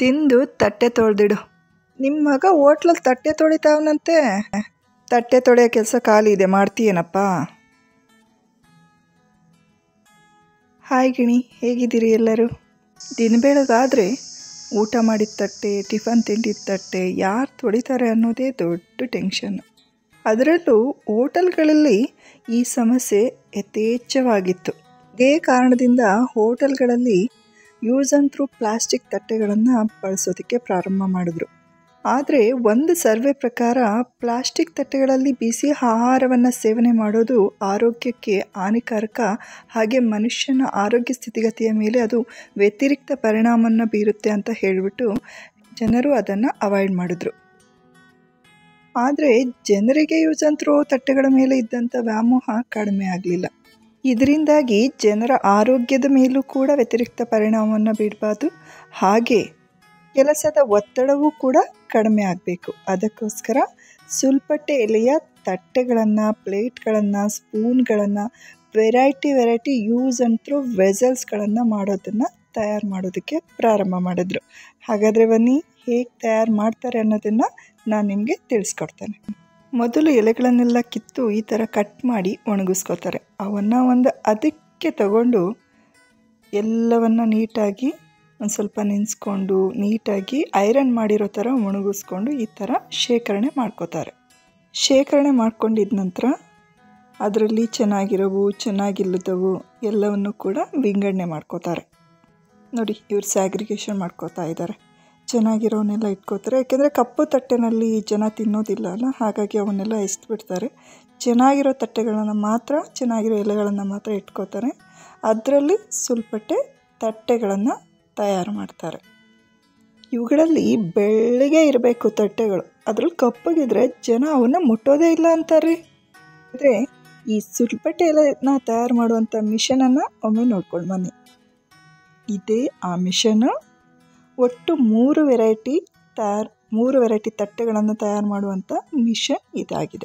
ತಿಂದು ತಟ್ಟೆ ತೊಳೆದಿಡು ನಿಮ್ಮ ಮಗ ಹೋಟ್ಲಲ್ಲಿ ತಟ್ಟೆ ತೊಳಿತಾವನಂತೆ ತಟ್ಟೆ ತೊಳೆಯೋ ಕೆಲಸ ಖಾಲಿ ಇದೆ ಮಾಡ್ತೀಯೇನಪ್ಪ ಹಾಯ್ ಗಿಣಿ ಹೇಗಿದ್ದೀರಿ ಎಲ್ಲರೂ ದಿನ ಬೆಳಗಾದರೆ ಊಟ ಮಾಡಿದ ತಟ್ಟೆ ಟಿಫನ್ ತಿಂಡಿದ ತಟ್ಟೆ ಯಾರು ತೊಳಿತಾರೆ ಅನ್ನೋದೇ ದೊಡ್ಡ ಟೆನ್ಷನ್ ಅದರಲ್ಲೂ ಹೋಟೆಲ್ಗಳಲ್ಲಿ ಈ ಸಮಸ್ಯೆ ಯಥೇಚ್ಛವಾಗಿತ್ತು ಇದೇ ಕಾರಣದಿಂದ ಹೋಟೆಲ್ಗಳಲ್ಲಿ ಯೂಸ್ ಆ್ಯಂಡ್ ಥ್ರೂ ಪ್ಲಾಸ್ಟಿಕ್ ತಟ್ಟೆಗಳನ್ನು ಬಳಸೋದಕ್ಕೆ ಪ್ರಾರಂಭ ಮಾಡಿದ್ರು ಆದರೆ ಒಂದು ಸರ್ವೆ ಪ್ರಕಾರ ಪ್ಲಾಸ್ಟಿಕ್ ತಟ್ಟೆಗಳಲ್ಲಿ ಬಿಸಿ ಆಹಾರವನ್ನು ಸೇವನೆ ಮಾಡೋದು ಆರೋಗ್ಯಕ್ಕೆ ಹಾನಿಕಾರಕ ಹಾಗೆ ಮನುಷ್ಯನ ಆರೋಗ್ಯ ಸ್ಥಿತಿಗತಿಯ ಮೇಲೆ ಅದು ವ್ಯತಿರಿಕ್ತ ಪರಿಣಾಮವನ್ನು ಬೀರುತ್ತೆ ಅಂತ ಹೇಳಿಬಿಟ್ಟು ಜನರು ಅದನ್ನು ಅವಾಯ್ಡ್ ಮಾಡಿದ್ರು ಆದರೆ ಜನರಿಗೆ ಯೂಸ್ ಆ್ಯಂಡ್ ಥ್ರೋ ತಟ್ಟೆಗಳ ಮೇಲೆ ಇದ್ದಂಥ ವ್ಯಾಮೋಹ ಕಡಿಮೆ ಆಗಲಿಲ್ಲ ಇದರಿಂದಾಗಿ ಜನರ ಆರೋಗ್ಯದ ಮೇಲೂ ಕೂಡ ವ್ಯತಿರಿಕ್ತ ಪರಿಣಾಮವನ್ನು ಬೀಳಬಾರ್ದು ಹಾಗೆ ಕೆಲಸದ ಒತ್ತಡವೂ ಕೂಡ ಕಡಿಮೆ ಆಗಬೇಕು ಅದಕ್ಕೋಸ್ಕರ ಸುಲ್ಪಟ್ಟೆ ಎಲೆಯ ತಟ್ಟೆಗಳನ್ನು ಪ್ಲೇಟ್ಗಳನ್ನು ಸ್ಪೂನ್ಗಳನ್ನು variety variety use and throw ವೆಸಲ್ಸ್ಗಳನ್ನು ಮಾಡೋದನ್ನು ತಯಾರು ಮಾಡೋದಕ್ಕೆ ಪ್ರಾರಂಭ ಮಾಡಿದ್ರು ಹಾಗಾದರೆ ಬನ್ನಿ ಹೇಗೆ ತಯಾರು ಮಾಡ್ತಾರೆ ಅನ್ನೋದನ್ನು ನಾನು ನಿಮಗೆ ತಿಳಿಸ್ಕೊಡ್ತೇನೆ ಮೊದಲು ಎಲೆಗಳನ್ನೆಲ್ಲ ಕಿತ್ತು ಈ ಥರ ಕಟ್ ಮಾಡಿ ಒಣಗಿಸ್ಕೋತಾರೆ ಅವನ್ನು ಒಂದು ಅದಕ್ಕೆ ತಗೊಂಡು ಎಲ್ಲವನ್ನು ನೀಟಾಗಿ ಒಂದು ಸ್ವಲ್ಪ ನೆನೆಸ್ಕೊಂಡು ನೀಟಾಗಿ ಐರನ್ ಮಾಡಿರೋ ಥರ ಒಣಗಿಸ್ಕೊಂಡು ಈ ಥರ ಶೇಖರಣೆ ಮಾಡ್ಕೋತಾರೆ ಶೇಖರಣೆ ಮಾಡ್ಕೊಂಡಿದ ನಂತರ ಅದರಲ್ಲಿ ಚೆನ್ನಾಗಿರೋವು ಚೆನ್ನಾಗಿಲ್ಲದವು ಎಲ್ಲವನ್ನು ಕೂಡ ವಿಂಗಡಣೆ ಮಾಡ್ಕೋತಾರೆ ನೋಡಿ ಇವ್ರು ಸ್ಯಾಗ್ರಿಗೇಷನ್ ಮಾಡ್ಕೋತಾ ಇದ್ದಾರೆ ಚೆನ್ನಾಗಿರೋವನ್ನೆಲ್ಲ ಇಟ್ಕೋತಾರೆ ಯಾಕೆಂದರೆ ಕಪ್ಪು ತಟ್ಟೆನಲ್ಲಿ ಜನ ತಿನ್ನೋದಿಲ್ಲ ಅಲ್ಲ ಹಾಗಾಗಿ ಅವನ್ನೆಲ್ಲ ಎಸ್ದುಬಿಡ್ತಾರೆ ಚೆನ್ನಾಗಿರೋ ತಟ್ಟೆಗಳನ್ನು ಮಾತ್ರ ಚೆನ್ನಾಗಿರೋ ಎಲೆಗಳನ್ನು ಮಾತ್ರ ಇಟ್ಕೋತಾರೆ ಅದರಲ್ಲಿ ಸುಲ್ಪಟ್ಟೆ ತಟ್ಟೆಗಳನ್ನು ತಯಾರು ಮಾಡ್ತಾರೆ ಇವುಗಳಲ್ಲಿ ಬೆಳ್ಳಗೆ ಇರಬೇಕು ತಟ್ಟೆಗಳು ಅದ್ರಲ್ಲಿ ಕಪ್ಪಗಿದ್ರೆ ಜನ ಅವನ್ನ ಮುಟ್ಟೋದೇ ಇಲ್ಲ ಅಂತಾರೆ ಅಂದರೆ ಈ ಸುಲ್ಪಟ್ಟೆ ಎಲೆನ ತಯಾರು ಮಾಡುವಂಥ ಮಿಷನನ್ನು ಒಮ್ಮೆ ನೋಡ್ಕೊಂಡು ಬನ್ನಿ ಇದೇ ಆ ಮಿಷನು ಒಟ್ಟು ಮೂರು ವೆರೈಟಿ ತಯಾರು ಮೂರು ವೆರೈಟಿ ತಟ್ಟೆಗಳನ್ನು ತಯಾರು ಮಾಡುವಂಥ ಮಿಷನ್ ಇದಾಗಿದೆ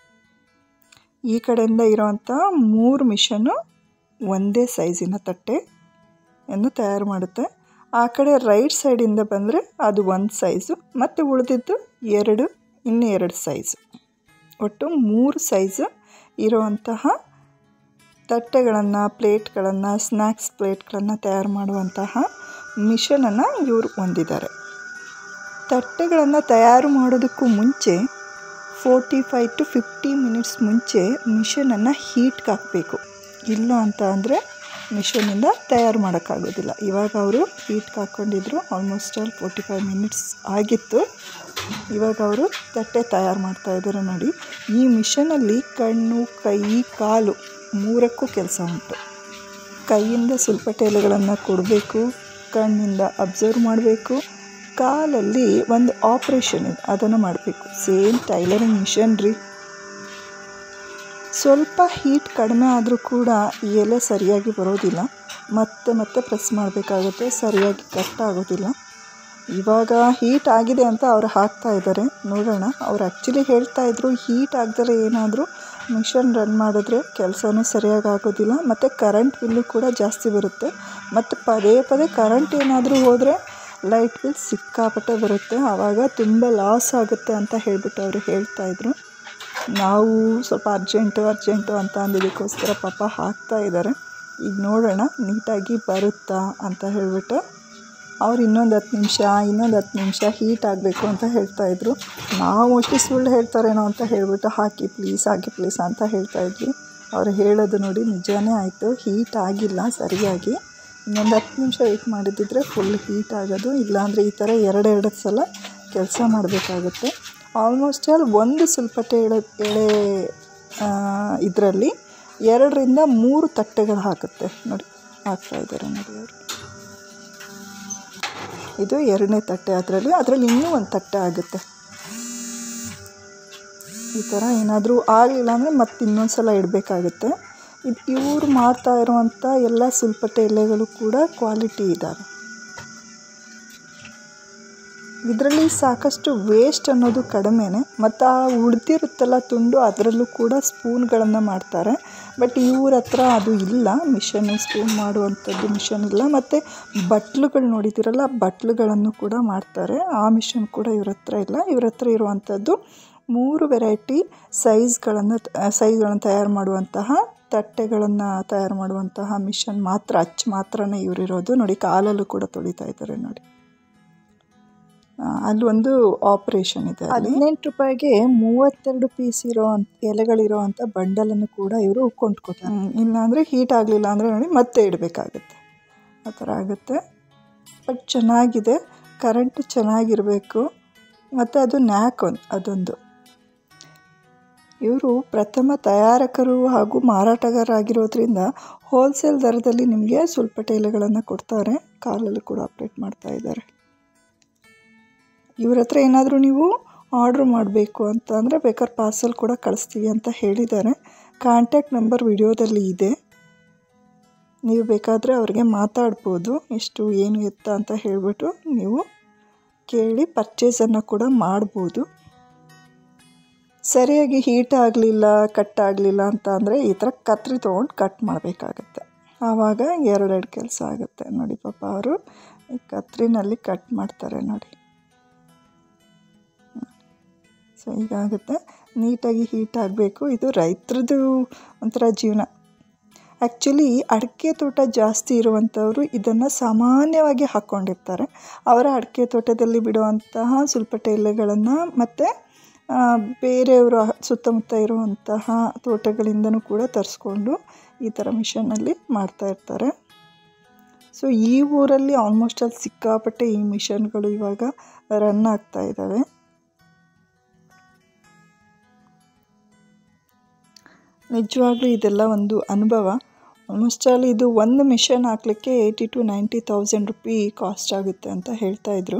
ಈ ಕಡೆಯಿಂದ ಇರೋವಂಥ ಮೂರು ಮಿಷನ್ನು ಒಂದೇ ಸೈಜಿನ ತಟ್ಟೆ ಅನ್ನು ತಯಾರು ಮಾಡುತ್ತೆ ಆ ಕಡೆ ರೈಟ್ ಸೈಡಿಂದ ಬಂದರೆ ಅದು ಒಂದು ಸೈಜು ಮತ್ತು ಉಳಿದಿದ್ದು ಎರಡು ಇನ್ನೂ ಎರಡು ಸೈಜು ಒಟ್ಟು ಮೂರು ಸೈಜು ಇರುವಂತಹ ತಟ್ಟೆಗಳನ್ನು ಪ್ಲೇಟ್ಗಳನ್ನು ಸ್ನ್ಯಾಕ್ಸ್ ಪ್ಲೇಟ್ಗಳನ್ನು ತಯಾರು ಮಾಡುವಂತಹ ಮಿಷನನ್ನು ಇವರು ಹೊಂದಿದ್ದಾರೆ ತಟ್ಟೆಗಳನ್ನು ತಯಾರು ಮಾಡೋದಕ್ಕೂ ಮುಂಚೆ forty five to fifty minutes ಮುಂಚೆ ಮಿಷನನ್ನು ಹೀಟ್ಗೆ ಹಾಕಬೇಕು ಇಲ್ಲ ಅಂತ ಅಂದರೆ ಮಿಷನಿಂದ ತಯಾರು ಮಾಡೋಕ್ಕಾಗೋದಿಲ್ಲ ಇವಾಗ ಅವರು ಹೀಟ್ಗೆ ಹಾಕ್ಕೊಂಡಿದ್ರು almost all forty five minutes ಆಗಿತ್ತು ಇವಾಗ ಅವರು ತಟ್ಟೆ ತಯಾರು ಮಾಡ್ತಾ ಇದ್ದಾರೆ ನೋಡಿ ಈ ಮಿಷನಲ್ಲಿ ಕಣ್ಣು ಕೈ ಕಾಲು ಮೂರಕ್ಕೂ ಕೆಲಸ ಉಂಟು ಕೈಯಿಂದ ಸುಲ್ಪಟ್ಟೆ ಎಲೆಗಳನ್ನು ಕೊಡಬೇಕು ಕಣ್ಣಿಂದ ಅಬ್ಸರ್ವ್ ಮಾಡಬೇಕು ಕಾಲಲ್ಲಿ ಒಂದು ಆಪ್ರೇಷನ್ ಇದೆ ಅದನ್ನು ಮಾಡಬೇಕು ಸೇಮ್ ಟೈಲರಿಂಗ್ ಮಿಷನ್ ರೀ ಸ್ವಲ್ಪ ಹೀಟ್ ಕಡಿಮೆ ಆದರೂ ಕೂಡ ಈ ಎಲೆ ಸರಿಯಾಗಿ ಬರೋದಿಲ್ಲ ಮತ್ತೆ ಮತ್ತೆ ಪ್ರೆಸ್ ಮಾಡಬೇಕಾಗುತ್ತೆ ಸರಿಯಾಗಿ ಕಟ್ ಆಗೋದಿಲ್ಲ ಇವಾಗ ಹೀಟ್ ಆಗಿದೆ ಅಂತ ಅವ್ರು ಹಾಕ್ತಾ ಇದ್ದಾರೆ ನೋಡೋಣ ಅವ್ರು ಆ್ಯಕ್ಚುಲಿ ಹೇಳ್ತಾ ಇದ್ರು ಹೀಟ್ ಆಗದರೆ ಏನಾದರೂ ಮಿಷನ್ ರನ್ ಮಾಡಿದ್ರೆ ಕೆಲಸನೂ ಸರಿಯಾಗಿ ಆಗೋದಿಲ್ಲ ಮತ್ತು ಕರೆಂಟ್ ಬಿಲ್ಲು ಕೂಡ ಜಾಸ್ತಿ ಬರುತ್ತೆ ಮತ್ತು ಪದೇ ಪದೇ ಕರೆಂಟ್ ಏನಾದರೂ ಹೋದರೆ ಲೈಟ್ ಬಿಲ್ ಸಿಕ್ಕಾಪಟ್ಟೆ ಬರುತ್ತೆ ಆವಾಗ ತುಂಬ ಲಾಸ್ ಆಗುತ್ತೆ ಅಂತ ಹೇಳ್ಬಿಟ್ಟು ಅವರು ಹೇಳ್ತಾಯಿದ್ರು ನಾವು ಸ್ವಲ್ಪ ಅರ್ಜೆಂಟು ಅರ್ಜೆಂಟು ಅಂತ ಅಂದಿದ್ದಕ್ಕೋಸ್ಕರ ಪಾಪ ಹಾಕ್ತಾ ಇದ್ದಾರೆ ಈಗ ನೋಡೋಣ ನೀಟಾಗಿ ಬರುತ್ತಾ ಅಂತ ಹೇಳಿಬಿಟ್ಟು ಅವ್ರು ಇನ್ನೊಂದು ಹತ್ತು ನಿಮಿಷ ಇನ್ನೊಂದು ಹತ್ತು ನಿಮಿಷ ಹೀಟ್ ಆಗಬೇಕು ಅಂತ ಹೇಳ್ತಾಯಿದ್ರು ನಾವು ಅಷ್ಟು ಸುಳ್ಳು ಹೇಳ್ತಾರೇನೋ ಅಂತ ಹೇಳಿಬಿಟ್ಟು ಹಾಕಿ ಪ್ಲೀಸ್ ಹಾಕಿ ಪ್ಲೀಸ್ ಅಂತ ಹೇಳ್ತಾಯಿದ್ವಿ ಅವ್ರು ಹೇಳೋದು ನೋಡಿ ನಿಜವೇ ಆಯಿತು ಹೀಟ್ ಆಗಿಲ್ಲ ಸರಿಯಾಗಿ ಇನ್ನೊಂದು ಹತ್ತು ನಿಮಿಷ ವೆಯ್ಟ್ ಮಾಡಿದ್ದಿದ್ರೆ ಫುಲ್ ಹೀಟ್ ಆಗೋದು ಇಲ್ಲಾಂದರೆ ಈ ಥರ ಎರಡೆರಡು ಸಲ ಕೆಲಸ ಮಾಡಬೇಕಾಗುತ್ತೆ ಆಲ್ಮೋಸ್ಟ್ ಆಲ್ ಒಂದು ಸುಲ್ಪಟ್ಟೆ ಎಳೆ ಎಳೆ ಇದರಲ್ಲಿ ಎರಡರಿಂದ ಮೂರು ತಟ್ಟೆಗಳು ಹಾಕುತ್ತೆ ನೋಡಿ ಹಾಕ್ತಾ ಇದ್ದಾರೆ ನೋಡಿ ಅವರು ಇದು ಎರಡನೇ ತಟ್ಟೆ ಅದರಲ್ಲಿ ಅದರಲ್ಲಿ ಇನ್ನೂ ಒಂದು ತಟ್ಟೆ ಆಗುತ್ತೆ ಈ ಥರ ಏನಾದರೂ ಆಗಲಿಲ್ಲ ಅಂದರೆ ಮತ್ತೆ ಇನ್ನೊಂದು ಸಲ ಇಡಬೇಕಾಗುತ್ತೆ ಇದು ಇವರು ಮಾಡ್ತಾ ಇರುವಂಥ ಎಲ್ಲ ಸುಲ್ಪಟ್ಟೆ ಎಲೆಗಳು ಕೂಡ ಕ್ವಾಲಿಟಿ ಇದ್ದಾವೆ ಇದರಲ್ಲಿ ಸಾಕಷ್ಟು ವೇಸ್ಟ್ ಅನ್ನೋದು ಕಡಿಮೆನೆ ಮತ್ತು ಆ ಉಳಿದಿರುತ್ತಲ್ಲ ತುಂಡು ಅದರಲ್ಲೂ ಕೂಡ ಸ್ಪೂನ್ಗಳನ್ನು ಮಾಡ್ತಾರೆ ಬಟ್ ಇವ್ರ ಹತ್ರ ಅದು ಇಲ್ಲ ಮಿಷನ್ ಸ್ಪೂನ್ ಮಾಡುವಂಥದ್ದು ಮಿಷನ್ ಇಲ್ಲ ಮತ್ತು ಬಟ್ಲುಗಳು ನೋಡಿದ್ದೀರಲ್ಲ ಬಟ್ಲುಗಳನ್ನು ಕೂಡ ಮಾಡ್ತಾರೆ ಆ ಮಿಷನ್ ಕೂಡ ಇವ್ರ ಹತ್ರ ಇಲ್ಲ ಇವ್ರ ಹತ್ರ ಇರುವಂಥದ್ದು ಮೂರು ವೆರೈಟಿ ಸೈಜ್ಗಳನ್ನು ಸೈಜ್ಗಳನ್ನು ತಯಾರು ಮಾಡುವಂತಹ ತಟ್ಟೆಗಳನ್ನು ತಯಾರು ಮಾಡುವಂತಹ ಮಿಷನ್ ಮಾತ್ರ ಅಚ್ಚು ಮಾತ್ರನೇ ಇವರಿರೋದು ನೋಡಿ ಕಾಲಲ್ಲೂ ಕೂಡ ತೊಳಿತಾ ಇದ್ದಾರೆ ನೋಡಿ ಅಲ್ಲಿ ಒಂದು ಆಪರೇಷನ್ ಇದೆ ಹದಿನೆಂಟು ರೂಪಾಯಿಗೆ ಮೂವತ್ತೆರಡು ಪೀಸ್ ಇರೋ ಎಲೆಗಳಿರೋ ಅಂಥ ಬಂಡಲನ್ನು ಕೂಡ ಇವರು ಕೊಂಡ್ಕೋತಾರೆ ಇಲ್ಲಾಂದರೆ ಹೀಟ್ ಆಗಲಿಲ್ಲ ಅಂದರೆ ನೋಡಿ ಮತ್ತೆ ಇಡಬೇಕಾಗತ್ತೆ ಆ ಥರ ಆಗುತ್ತೆ ಬಟ್ ಚೆನ್ನಾಗಿದೆ ಕರೆಂಟ್ ಚೆನ್ನಾಗಿರಬೇಕು ಮತ್ತು ಅದು ನ್ಯಾಕ್ ಒಂದು ಅದೊಂದು ಇವರು ಪ್ರಥಮ ತಯಾರಕರು ಹಾಗೂ ಮಾರಾಟಗಾರರಾಗಿರೋದ್ರಿಂದ ಹೋಲ್ಸೇಲ್ ದರದಲ್ಲಿ ನಿಮಗೆ ಸ್ವಲ್ಪ ಎಲೆಗಳನ್ನು ಕೊಡ್ತಾರೆ ಕಾಲಲ್ಲೂ ಕೂಡ ಆಪ್ರೇಟ್ ಮಾಡ್ತಾ ಇದ್ದಾರೆ ಇವ್ರ ಹತ್ರ ಏನಾದರೂ ನೀವು ಆರ್ಡ್ರ್ ಮಾಡಬೇಕು ಅಂತ ಅಂದರೆ ಬೇಕಾದ್ರೆ ಪಾರ್ಸಲ್ ಕೂಡ ಕಳಿಸ್ತೀವಿ ಅಂತ ಹೇಳಿದ್ದಾರೆ ಕಾಂಟ್ಯಾಕ್ಟ್ ನಂಬರ್ ವಿಡಿಯೋದಲ್ಲಿ ಇದೆ ನೀವು ಬೇಕಾದರೆ ಅವ್ರಿಗೆ ಮಾತಾಡ್ಬೋದು ಎಷ್ಟು ಏನು ಎತ್ತ ಅಂತ ಹೇಳಿಬಿಟ್ಟು ನೀವು ಕೇಳಿ ಪರ್ಚೇಸನ್ನು ಕೂಡ ಮಾಡ್ಬೋದು ಸರಿಯಾಗಿ ಹೀಟ್ ಆಗಲಿಲ್ಲ ಕಟ್ ಆಗಲಿಲ್ಲ ಅಂತ ಅಂದರೆ ಈ ಥರ ಕತ್ರಿ ತೊಗೊಂಡು ಕಟ್ ಮಾಡಬೇಕಾಗತ್ತೆ ಆವಾಗ ಎರಡೆರಡು ಕೆಲಸ ಆಗುತ್ತೆ ನೋಡಿ ಪಾಪ ಅವರು ಈ ಕತ್ರಿನಲ್ಲಿ ಕಟ್ ಮಾಡ್ತಾರೆ ನೋಡಿ ಸೊ ಹೀಗಾಗುತ್ತೆ ನೀಟಾಗಿ ಹೀಟ್ ಆಗಬೇಕು ಇದು ರೈತರದ್ದು ಒಂಥರ ಜೀವನ ಆ್ಯಕ್ಚುಲಿ ಅಡಿಕೆ ತೋಟ ಜಾಸ್ತಿ ಇರುವಂಥವರು ಇದನ್ನು ಸಾಮಾನ್ಯವಾಗಿ ಹಾಕ್ಕೊಂಡಿರ್ತಾರೆ ಅವರ ಅಡಿಕೆ ತೋಟದಲ್ಲಿ ಬಿಡುವಂತಹ ಸ್ವಲ್ಪ ಎಲೆಗಳನ್ನು ಮತ್ತು ಬೇರೆಯವರು ಸುತ್ತಮುತ್ತ ಇರುವಂತಹ ತೋಟಗಳಿಂದನೂ ಕೂಡ ತರಿಸ್ಕೊಂಡು ಈ ಥರ ಮಿಷನ್ನಲ್ಲಿ ಮಾಡ್ತಾ ಇರ್ತಾರೆ ಸೊ ಈ ಊರಲ್ಲಿ ಆಲ್ಮೋಸ್ಟ್ ಅಲ್ಲಿ ಸಿಕ್ಕಾಪಟ್ಟೆ ಈ ಮಿಷನ್ಗಳು ಇವಾಗ ರನ್ ಆಗ್ತಾ ಇದ್ದಾವೆ ನಿಜವಾಗ್ಲೂ ಇದೆಲ್ಲ ಒಂದು ಅನುಭವ ಆಲ್ಮೋಸ್ಟ್ ಆಲ್ ಇದು ಒಂದು ಮಿಷನ್ ಹಾಕಲಿಕ್ಕೆ eighty to ninety thousand rupee cost ಆಗುತ್ತೆ ಅಂತ ಹೇಳ್ತಾಯಿದ್ರು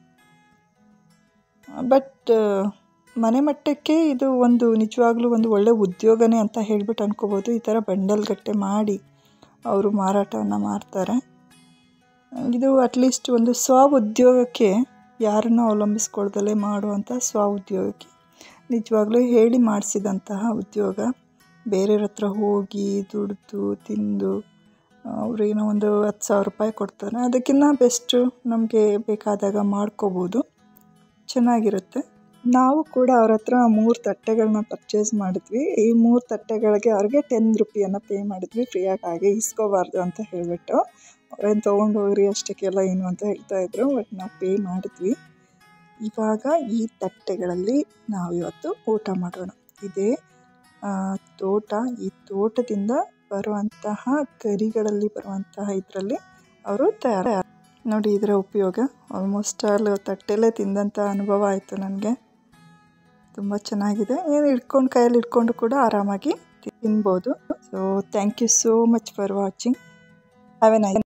ಬಟ್ ಮನೆ ಮಟ್ಟಕ್ಕೆ ಇದು ಒಂದು ನಿಜವಾಗ್ಲೂ ಒಂದು ಒಳ್ಳೆ ಉದ್ಯೋಗನೇ ಅಂತ ಹೇಳ್ಬಿಟ್ಟು ಅನ್ಕೋಬೋದು ಈ ಥರ ಬಂಡಲ್ ಗಟ್ಟೆ ಮಾಡಿ ಅವರು ಮಾರಾಟವನ್ನು ಮಾಡ್ತಾರೆ ಇದು ಅಟ್ಲೀಸ್ಟ್ ಒಂದು ಸ್ವ ಉದ್ಯೋಗಕ್ಕೆ ಯಾರನ್ನೂ ಅವಲಂಬಿಸ್ಕೊಳ್ದಲೇ ಮಾಡುವಂಥ ಸ್ವ ಉದ್ಯೋಗಕ್ಕೆ ನಿಜವಾಗ್ಲೂ ಹೇಳಿ ಮಾಡಿಸಿದಂತಹ ಉದ್ಯೋಗ ಬೇರೆಯವ್ರ ಹತ್ರ ಹೋಗಿ ದುಡಿದು ತಿಂದು ಅವರು ಏನೋ ಒಂದು ಹತ್ತು ಸಾವಿರ ರೂಪಾಯಿ ಕೊಡ್ತಾರೆ ಅದಕ್ಕಿಂತ ಬೆಸ್ಟು ನಮಗೆ ಬೇಕಾದಾಗ ಮಾಡ್ಕೋಬೋದು ಚೆನ್ನಾಗಿರುತ್ತೆ ನಾವು ಕೂಡ ಅವ್ರ ಹತ್ರ ಮೂರು ತಟ್ಟೆಗಳನ್ನ ಪರ್ಚೇಸ್ ಮಾಡಿದ್ವಿ ಈ ಮೂರು ತಟ್ಟೆಗಳಿಗೆ ಅವ್ರಿಗೆ ಟೆನ್ ರುಪಿಯನ್ನು ಪೇ ಮಾಡಿದ್ವಿ ಫ್ರೀಯಾಗಿ ಹಾಗೆ ಇಸ್ಕೋಬಾರ್ದು ಅಂತ ಹೇಳಿಬಿಟ್ಟು ಅವ್ರೇನು ತೊಗೊಂಡು ಹೋಗ್ರಿ ಅಷ್ಟಕ್ಕೆಲ್ಲ ಏನು ಅಂತ ಹೇಳ್ತಾಯಿದ್ರು ಬಟ್ ನಾವು ಪೇ ಮಾಡಿದ್ವಿ ಇವಾಗ ಈ ತಟ್ಟೆಗಳಲ್ಲಿ ನಾವು ಇವತ್ತು ಊಟ ಮಾಡೋಣ ಇದೇ ತೋಟ ಈ ತೋಟದಿಂದ ಬರುವಂತಹ ಗರಿಗಳಲ್ಲಿ ಬರುವಂತಹ ಇದರಲ್ಲಿ ಅವರು ತಯಾರು ನೋಡಿ ಇದರ ಉಪಯೋಗ ಆಲ್ಮೋಸ್ಟ್ ಆಲ್ ತಟ್ಟೆಲೇ ತಿಂದಂಥ ಅನುಭವ ಆಯಿತು ನನಗೆ ತುಂಬ ಚೆನ್ನಾಗಿದೆ ಏನು ಇಟ್ಕೊಂಡು ಕೈಯಲ್ಲಿ ಇಟ್ಕೊಂಡು ಕೂಡ ಆರಾಮಾಗಿ ತಿನ್ಬೋದು so thank you so much for watching have a nice